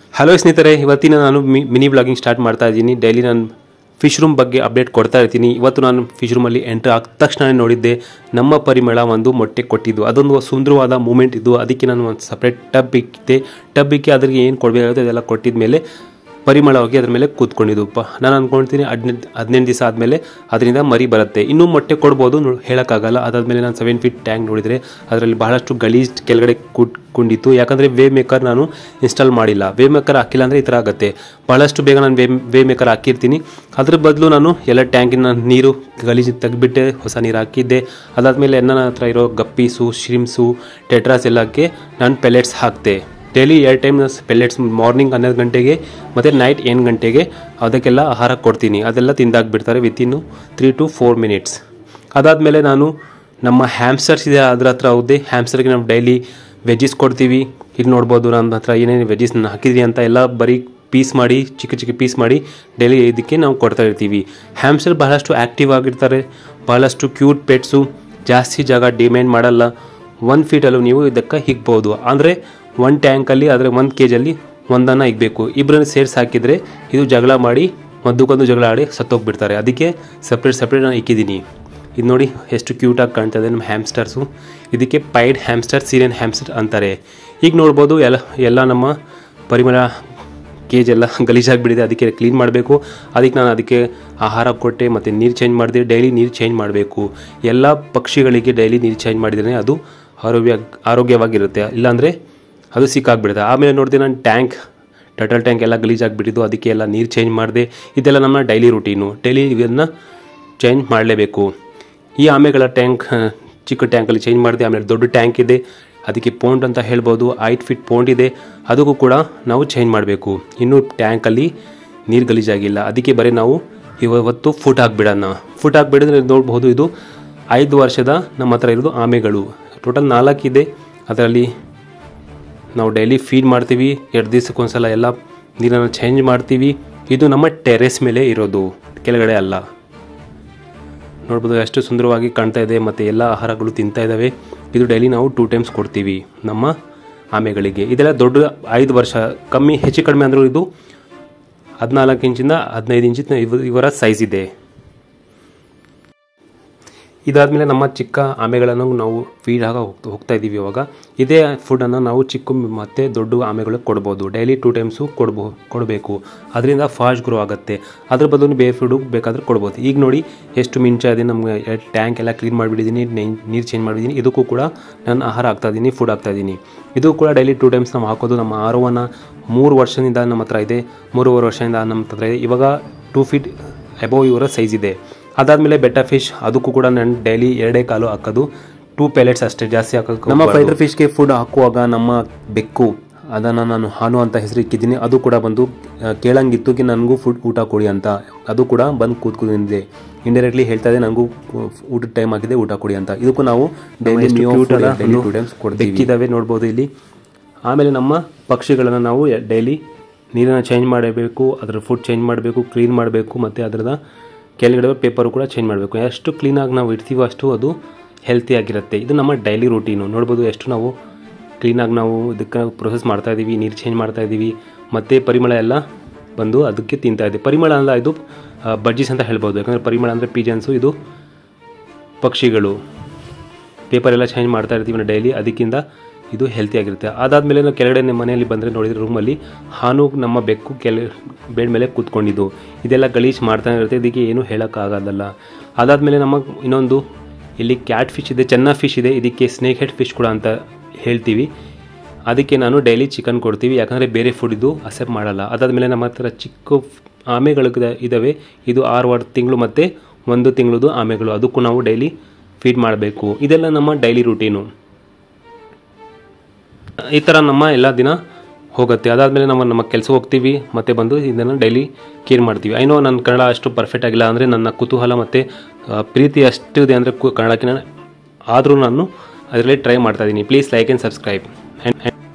hello ಸ್ನೇಹಿತರೆ ಇವತ್ತಿನ ನಾನು ಮಿ ಮಿನಿ ಬ್ಲಾಗಿಂಗ್ ಸ್ಟಾರ್ಟ್ ಮಾಡ್ತಾ ಇದ್ದೀನಿ ಡೈಲಿ ನಾನು ಫಿಶ್ ರೂಮ್ ಬಗ್ಗೆ ಅಪ್ಡೇಟ್ ಕೊಡ್ತಾ ಇರ್ತೀನಿ ಇವತ್ತು ನಾನು ಫಿಶ್ ರೂಮಲ್ಲಿ ಎಂಟ್ರ್ ಆದ ತಕ್ಷಣ ನೋಡಿದ್ದೆ ನಮ್ಮ ಪರಿಮಳ ಒಂದು ಮೊಟ್ಟೆ ಕೊಟ್ಟಿದ್ದು ಅದೊಂದು ಸುಂದರವಾದ ಮೂಮೆಂಟ್ ಇದ್ದು ಅದಕ್ಕೆ ನಾನು ಒಂದು ಸಪ್ರೇಟ್ ಟಬ್ ಇಕ್ಕಿದ್ದೆ ಟಬ್ ಇಕ್ಕಿ ಅದ್ರಿಗೆ ಏನು ಕೊಡಬೇಕಾಗುತ್ತೆ ಅದೆಲ್ಲ ಕೊಟ್ಟಿದ ಮೇಲೆ ಪರಿಮಳ ಹೋಗಿ ಅದ್ರ ಮೇಲೆ ಕೂತ್ಕೊಂಡಿದ್ದು ಪ ನಾನು ಅಂದ್ಕೊಳ್ತೀನಿ ಹದಿನೆಂಟು ಹದಿನೆಂಟು ದಿವಸ ಆದಮೇಲೆ ಅದರಿಂದ ಮರಿ ಬರುತ್ತೆ ಇನ್ನೂ ಮೊಟ್ಟೆ ಕೊಡ್ಬೋದು ನೋ ಹೇಳೋಕ್ಕಾಗಲ್ಲ ಅದಾದಮೇಲೆ ನಾನು ಸೆವೆನ್ ಫೀಟ್ ಟ್ಯಾಂಕ್ ನೋಡಿದರೆ ಅದರಲ್ಲಿ ಬಹಳಷ್ಟು ಗಲೀಜ್ ಕೆಳಗಡೆ ಕೂತ್ಕೊಂಡಿತ್ತು ಯಾಕಂದರೆ ವೇ ಮೇಕರ್ ನಾನು ಇನ್ಸ್ಟಾಲ್ ಮಾಡಿಲ್ಲ ವೇ ಮೇಕರ್ ಹಾಕಿಲ್ಲ ಅಂದರೆ ಈ ಥರ ಆಗುತ್ತೆ ಭಾಳಷ್ಟು ಬೇಗ ನಾನು ವೇ ವೇ ಮೇಕರ್ ಹಾಕಿರ್ತೀನಿ ಅದ್ರ ಬದಲು ನಾನು ಎಲ್ಲ ಟ್ಯಾಂಕಿನ ನೀರು ಗಲೀಜು ತೆಗೆದ್ಬಿಟ್ಟೆ ಹೊಸ ನೀರು ಹಾಕಿದ್ದೆ ಅದಾದಮೇಲೆ ನನ್ನ ಹತ್ರ ಇರೋ ಗಪ್ಪೀಸು ಶ್ರಿಮ್ಸು ಟೆಟ್ರಾಸ್ ಎಲ್ಲಕ್ಕೆ ನಾನು ಪೆಲೆಟ್ಸ್ ಹಾಕ್ತೆ ಡೈಲಿ ಎರಡು ಟೈಮ್ ಪೆಲೆಟ್ಸ್ ಮಾರ್ನಿಂಗ್ ಹನ್ನೆರಡು ಗಂಟೆಗೆ ಮತ್ತು ನೈಟ್ ಎಂಟು ಗಂಟೆಗೆ ಅದಕ್ಕೆಲ್ಲ ಆಹಾರ ಕೊಡ್ತೀನಿ ಅದೆಲ್ಲ ತಿಂದಾಕ್ಬಿಡ್ತಾರೆ within three to four minutes ಅದಾದಮೇಲೆ ನಾನು ನಮ್ಮ ಹ್ಯಾಮ್ಸ್ಟರ್ಸ್ ಇದೆ ಅದ್ರ ಹತ್ರ ಹೋದೆ ಹ್ಯಾಮ್ಸ್ಟರ್ಗೆ ನಾವು ಡೈಲಿ ವೆಜ್ಜಿಸ್ ಕೊಡ್ತೀವಿ ಇಲ್ಲಿ ನೋಡ್ಬೋದು ನನ್ನ ಹತ್ರ ಏನೇನು ವೆಜ್ಜಿಸ್ ಹಾಕಿದ್ರಿ ಅಂತ ಎಲ್ಲ ಬರೀ ಪೀಸ್ ಮಾಡಿ ಚಿಕ್ಕ ಚಿಕ್ಕ ಪೀಸ್ ಮಾಡಿ ಡೈಲಿ ಇದಕ್ಕೆ ನಾವು ಕೊಡ್ತಾ ಇರ್ತೀವಿ ಹ್ಯಾಮ್ಸ್ಟರ್ ಬಹಳಷ್ಟು ಆ್ಯಕ್ಟಿವ್ ಆಗಿರ್ತಾರೆ ಬಹಳಷ್ಟು ಕ್ಯೂಟ್ ಪೆಟ್ಸು ಜಾಸ್ತಿ ಜಾಗ ಡಿಮ್ಯಾಂಡ್ ಮಾಡಲ್ಲ ಒನ್ ಫೀಟಲ್ಲೂ ನೀವು ಇದಕ್ಕೆ ಹಿಗ್ಬೋದು ಅಂದರೆ ಒನ್ ಟ್ಯಾಂಕಲ್ಲಿ ಆದರೆ ಒಂದು ಕೆ ಜಲ್ಲಿ ಒಂದನ್ನು ಇಗಬೇಕು ಇಬ್ಬರನ್ನು ಸೇರಿಸಿ ಹಾಕಿದರೆ ಇದು ಜಗಳ ಮಾಡಿ ಮದ್ದಕ್ಕೊಂದು ಜಗಳ ಆಡಿ ಸತ್ತೋಗ್ಬಿಡ್ತಾರೆ ಅದಕ್ಕೆ ಸಪ್ರೇಟ್ ಸಪ್ರೇಟ್ ನಾನು ಇಕ್ಕಿದ್ದೀನಿ ಇದು ನೋಡಿ ಎಷ್ಟು ಕ್ಯೂಟಾಗಿ ಕಾಣ್ತದೆ ನಮ್ಮ ಹ್ಯಾಮ್ಸ್ಟರ್ಸು ಇದಕ್ಕೆ ಪೈಡ್ ಹ್ಯಾಮ್ಸ್ಟರ್ ಸೀರಿಯನ್ ಹ್ಯಾಮ್ಸ್ಟರ್ ಅಂತಾರೆ ಈಗ ನೋಡ್ಬೋದು ಎಲ್ಲ ಎಲ್ಲ ನಮ್ಮ ಪರಿಮಳ ಕೇಜ್ ಎಲ್ಲ ಗಲೀಜಾಗಿಬಿಟ್ಟಿದೆ ಅದಕ್ಕೆ ಕ್ಲೀನ್ ಮಾಡಬೇಕು ಅದಕ್ಕೆ ನಾನು ಅದಕ್ಕೆ ಆಹಾರ ಕೊಟ್ಟೆ ಮತ್ತು ನೀರು ಚೇಂಜ್ ಮಾಡಿದೆ ಡೈಲಿ ನೀರು ಚೇಂಜ್ ಮಾಡಬೇಕು ಎಲ್ಲ ಪಕ್ಷಿಗಳಿಗೆ ಡೈಲಿ ನೀರು ಚೇಂಜ್ ಮಾಡಿದರೆ ಅದು ಆರೋಗ್ಯ ಆರೋಗ್ಯವಾಗಿರುತ್ತೆ ಇಲ್ಲಾಂದರೆ ಅದು ಸಿಕ್ಕಾಗ್ಬಿಡುತ್ತೆ ಆಮೇಲೆ ನೋಡಿದೆ ನಾನು ಟ್ಯಾಂಕ್ ಟಟಲ್ ಟ್ಯಾಂಕ್ ಎಲ್ಲ ಗಲೀಜಾಗಿಬಿಟ್ಟಿದ್ದು ಅದಕ್ಕೆ ಎಲ್ಲ ನೀರು ಚೇಂಜ್ ಮಾಡಿದೆ ಇದೆಲ್ಲ ನಮ್ಮ ಡೈಲಿ ರೂಟೀನು ಡೈಲಿ ಇದನ್ನು ಚೇಂಜ್ ಮಾಡಲೇಬೇಕು ಈ ಆಮೆಗಳ ಟ್ಯಾಂಕ್ ಚಿಕ್ಕ ಟ್ಯಾಂಕಲ್ಲಿ ಚೇಂಜ್ ಮಾಡಿದೆ ಆಮೇಲೆ ದೊಡ್ಡ ಟ್ಯಾಂಕ್ ಇದೆ ಅದಕ್ಕೆ ಪೋಂಡ್ ಅಂತ ಹೇಳ್ಬೋದು ಐಟ್ ಫಿಟ್ ಪೋಂಡ್ ಇದೆ ಅದಕ್ಕೂ ಕೂಡ ನಾವು ಚೇಂಜ್ ಮಾಡಬೇಕು ಇನ್ನೂ ಟ್ಯಾಂಕಲ್ಲಿ ನೀರು ಗಲೀಜಾಗಿಲ್ಲ ಅದಕ್ಕೆ ಬರೀ ನಾವು ಇವತ್ತು ಫುಟ್ ಹಾಕ್ಬಿಡೋಣ ಫುಟ್ ಹಾಕ್ಬಿಡಿದ್ರೆ ನೋಡ್ಬೋದು ಇದು ಐದು ವರ್ಷದ ನಮ್ಮ ಹತ್ರ ಇರೋದು ಆಮೆಗಳು ಟೋಟಲ್ ನಾಲ್ಕಿದೆ ಅದರಲ್ಲಿ ನಾವು ಡೈಲಿ ಫೀಡ್ ಮಾಡ್ತೀವಿ ಎರಡು ದಿವಸಕ್ಕೊಂದ್ಸಲ ಎಲ್ಲ ನೀರನ್ನು ಚೇಂಜ್ ಮಾಡ್ತೀವಿ ಇದು ನಮ್ಮ ಟೆರೆಸ್ ಮೇಲೆ ಇರೋದು ಕೆಳಗಡೆ ಅಲ್ಲ ನೋಡ್ಬೋದು ಎಷ್ಟು ಸುಂದರವಾಗಿ ಕಾಣ್ತಾ ಇದೆ ಮತ್ತು ಎಲ್ಲ ಆಹಾರಗಳು ತಿಂತಾ ಇದ್ದಾವೆ ಇದು ಡೈಲಿ ನಾವು ಟೂ ಟೈಮ್ಸ್ ಕೊಡ್ತೀವಿ ನಮ್ಮ ಆಮೆಗಳಿಗೆ ಇದೆಲ್ಲ ದೊಡ್ಡ ಐದು ವರ್ಷ ಕಮ್ಮಿ ಹೆಚ್ಚು ಕಡಿಮೆ ಅಂದರೂ ಇದು ಹದಿನಾಲ್ಕು ಇಂಚಿಂದ ಹದಿನೈದು ಇಂಚಿನ ಇವ ಇವರ ಸೈಜ್ ಇದೆ ಇದಾದಮೇಲೆ ನಮ್ಮ ಚಿಕ್ಕ ಆಮೆಗಳನ್ನು ನಾವು ಫೀಡ್ ಆಗ ಹೋಗ್ತಾ ಹೋಗ್ತಾ ಇದ್ದೀವಿ ಇವಾಗ ಇದೇ ಫುಡನ್ನು ನಾವು ಚಿಕ್ಕ ಮತ್ತು ದೊಡ್ಡ ಆಮೆಗಳಿಗೆ ಕೊಡ್ಬೋದು ಡೈಲಿ ಟೂ ಟೈಮ್ಸು ಕೊಡ್ಬೋ ಕೊಡಬೇಕು ಅದರಿಂದ ಫಾಸ್ಟ್ ಗ್ರೋ ಆಗುತ್ತೆ ಅದ್ರ ಬದಲು ಬೇರೆ ಫುಡು ಬೇಕಾದ್ರೆ ಕೊಡ್ಬೋದು ಈಗ ನೋಡಿ ಎಷ್ಟು ಮಿಂಚ ಇದೆ ನಮ್ಗೆ ಟ್ಯಾಂಕ್ ಎಲ್ಲ ಕ್ಲೀನ್ ಮಾಡಿಬಿಟ್ಟಿದ್ದೀನಿ ನೀರು ಚೇಂಜ್ ಮಾಡಿದ್ದೀನಿ ಇದಕ್ಕೂ ಕೂಡ ನಾನು ಆಹಾರ ಹಾಕ್ತಾಯಿದ್ದೀನಿ ಫುಡ್ ಹಾಕ್ತಾಯಿದ್ದೀನಿ ಇದು ಕೂಡ ಡೈಲಿ ಟೂ ಟೈಮ್ಸ್ ನಾವು ಹಾಕೋದು ನಮ್ಮ ಆರೋವನ್ನ ಮೂರು ವರ್ಷದಿಂದ ನಮ್ಮ ಹತ್ರ ಇದೆ ಮೂರುವರೆ ವರ್ಷದಿಂದ ನಮ್ಮ ಹತ್ರ ಇದೆ ಇವಾಗ ಟೂ ಫೀಟ್ ಅಬೋವ್ ಇವರ ಸೈಜ್ ಇದೆ ಅದಾದಮೇಲೆ ಬೆಟ್ಟ ಫಿಶ್ ಅದಕ್ಕೂ ಕೂಡ ನಾನು ಡೈಲಿ ಎರಡೇ ಕಾಲು ಹಾಕೋದು ಟೂ ಪ್ಯಾಲೆಟ್ಸ್ ಅಷ್ಟೇ ಜಾಸ್ತಿ ಹಾಕೋದು ನಮ್ಮ ಫೈಟರ್ ಫಿಶ್ಗೆ ಫುಡ್ ಹಾಕುವಾಗ ನಮ್ಮ ಬೆಕ್ಕು ಅದನ್ನು ನಾನು ಹಾನು ಅಂತ ಹೆಸರು ಇಕ್ಕಿದ್ದೀನಿ ಅದು ಕೂಡ ಬಂದು ಕೇಳಂಗಿತ್ತು ಕಿ ನನಗೂ ಫುಡ್ ಊಟ ಕೊಡಿ ಅಂತ ಅದು ಕೂಡ ಬಂದು ಕೂತ್ಕೊಂಡಿದೆ ಇಂಡೈರೆಕ್ಟ್ಲಿ ಹೇಳ್ತಾ ಇದೆ ನನಗೂ ಊಟದ ಟೈಮ್ ಆಗಿದೆ ಊಟ ಕೊಡಿ ಅಂತ ಇದಕ್ಕೂ ನಾವು ಡೈಲಿ ಡೈಲಿ ಟೂ ಟೈಮ್ಸ್ ಕೊಡ್ತೀವಿ ಬೆಕ್ಕಿದ್ದಾವೆ ನೋಡ್ಬೋದು ಇಲ್ಲಿ ಆಮೇಲೆ ನಮ್ಮ ಪಕ್ಷಿಗಳನ್ನು ನಾವು ಡೈಲಿ ನೀರನ್ನು ಚೇಂಜ್ ಮಾಡಬೇಕು ಅದರ ಫುಡ್ ಚೇಂಜ್ ಮಾಡಬೇಕು ಕ್ಲೀನ್ ಮಾಡಬೇಕು ಮತ್ತು ಅದರದ ಕೆಳಗಡೆ ಪೇಪರು ಕೂಡ ಚೇಂಜ್ ಮಾಡಬೇಕು ಎಷ್ಟು ಕ್ಲೀನಾಗಿ ನಾವು ಇಡ್ತೀವೋ ಅಷ್ಟು ಅದು ಹೆಲ್ತಿ ಆಗಿರುತ್ತೆ ಇದು ನಮ್ಮ ಡೈಲಿ ರೂಟೀನು ನೋಡ್ಬೋದು ಎಷ್ಟು ನಾವು ಕ್ಲೀನಾಗಿ ನಾವು ಇದಕ್ಕೆ ಪ್ರೊಸೆಸ್ ಮಾಡ್ತಾ ಇದ್ದೀವಿ ನೀರು ಚೇಂಜ್ ಮಾಡ್ತಾ ಇದ್ದೀವಿ ಮತ್ತು ಪರಿಮಳ ಎಲ್ಲ ಬಂದು ಅದಕ್ಕೆ ತಿಂತಾ ಇದೆ ಪರಿಮಳ ಅಲ್ಲ ಇದು ಬಜ್ಜೀಸ್ ಅಂತ ಹೇಳ್ಬೋದು ಯಾಕಂದರೆ ಪರಿಮಳ ಅಂದರೆ ಪೀಜನ್ಸು ಇದು ಪಕ್ಷಿಗಳು ಪೇಪರ್ ಎಲ್ಲ ಚೇಂಜ್ ಮಾಡ್ತಾ ಇರ್ತೀವಿ ಡೈಲಿ ಅದಕ್ಕಿಂತ ಇದು ಹೆಲ್ತಿ ಆಗಿರುತ್ತೆ ಅದಾದಮೇಲೆ ನಾವು ಕೆಳಗಡೆ ನಿಮ್ಮ ಮನೆಯಲ್ಲಿ ಬಂದರೆ ನೋಡಿದರೆ ರೂಮಲ್ಲಿ ಹಾನು ನಮ್ಮ ಬೆಕ್ಕು ಕೆಲ ಬೆಡ್ ಮೇಲೆ ಕೂತ್ಕೊಂಡಿದ್ದು ಇದೆಲ್ಲ ಗಲೀಜ್ ಮಾಡ್ತಾನೆ ಇರುತ್ತೆ ಇದಕ್ಕೆ ಏನೂ ಹೇಳೋಕ್ಕಾಗೋದಲ್ಲ ಅದಾದಮೇಲೆ ನಮ್ಮ ಇನ್ನೊಂದು ಇಲ್ಲಿ ಕ್ಯಾಟ್ ಫಿಶ್ ಇದೆ ಚೆನ್ನ ಫಿಶ್ ಇದೆ ಇದಕ್ಕೆ ಸ್ನೇಕ್ ಹೆಡ್ ಫಿಶ್ ಕೂಡ ಅಂತ ಹೇಳ್ತೀವಿ ಅದಕ್ಕೆ ನಾನು ಡೈಲಿ ಚಿಕನ್ ಕೊಡ್ತೀವಿ ಯಾಕಂದರೆ ಬೇರೆ ಫುಡ್ ಇದು ಅಸೆಪ್ಟ್ ಮಾಡಲ್ಲ ಅದಾದಮೇಲೆ ನಮ್ಮ ಹತ್ರ ಚಿಕ್ಕ ಆಮೆಗಳು ಇದ್ದಾವೆ ಇದು ಆರು ವಾರ ತಿಂಗಳು ಮತ್ತು ಒಂದು ತಿಂಗಳದು ಆಮೆಗಳು ಅದಕ್ಕೂ ನಾವು ಡೈಲಿ ಫೀಡ್ ಮಾಡಬೇಕು ಇದೆಲ್ಲ ನಮ್ಮ ಡೈಲಿ ರೂಟೀನು ಈ ಥರ ನಮ್ಮ ಎಲ್ಲ ದಿನ ಹೋಗುತ್ತೆ ಅದಾದಮೇಲೆ ನಾವು ನಮ್ಮ ಕೆಲಸ ಹೋಗ್ತೀವಿ ಮತ್ತು ಬಂದು ಇದನ್ನು ಡೈಲಿ ಕೇರ್ ಮಾಡ್ತೀವಿ ಐನೋ ನನ್ನ ಕನ್ನಡ ಅಷ್ಟು ಪರ್ಫೆಕ್ಟ್ ಆಗಿಲ್ಲ ಅಂದರೆ ನನ್ನ ಕುತೂಹಲ ಮತ್ತು ಪ್ರೀತಿ ಅಷ್ಟು ಇದೆ ಅಂದರೆ ಕನ್ನಡಕ್ಕೆ ಆದರೂ ನಾನು ಅದರಲ್ಲಿ ಟ್ರೈ ಮಾಡ್ತಾಯಿದ್ದೀನಿ please like and subscribe and